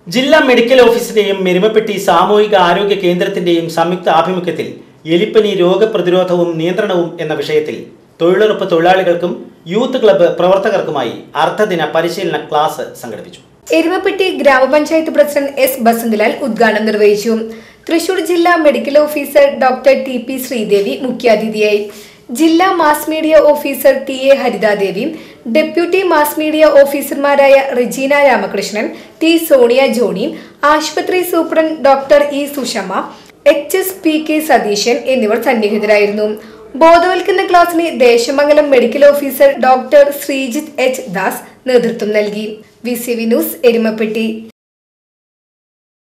ജില്ലാ മെഡിക്കൽ ഓഫീസിന്റെയും മെരുമപ്പെട്ടി സാമൂഹിക ആരോഗ്യ കേന്ദ്രത്തിന്റെയും സംയുക്ത ആഭിമുഖ്യത്തിൽ എലിപ്പനി രോഗപ്രതിരോധവും നിയന്ത്രണവും എന്ന വിഷയത്തിൽ തൊഴിലുറപ്പ് തൊഴിലാളികൾക്കും യൂത്ത് ക്ലബ്ബ് പ്രവർത്തകർക്കുമായി അർദ്ധദിന പരിശീലന ക്ലാസ് സംഘടിപ്പിച്ചു എരുമപ്പെട്ടി ഗ്രാമപഞ്ചായത്ത് പ്രസിഡന്റ് എസ് ബസന്തലാൽ ഉദ്ഘാടനം നിർവഹിച്ചു തൃശൂർ ജില്ലാ medical officer doctor T P Sreedevi മുഖ്യാതിഥിയായി ജില്ലാ mass media officer T A ഹരിതാദേവിയും ഡെപ്യൂട്ടി മാസ് മീഡിയ ഓഫീസർമാരായ റിജീന രാമകൃഷ്ണൻ ടി സോണിയ ജോണിയും ആശുപത്രി സൂപ്രണ്ട് doctor E Sushama H S P K Satheesan എന്നിവർ സന്നിഹിതരായിരുന്നു ബോധവൽക്കരണ ക്ലാസ്സിന് Desamangalam medical officer doctor Sreejith H Das നേതൃത്വം നൽകി V C V news Erumapetty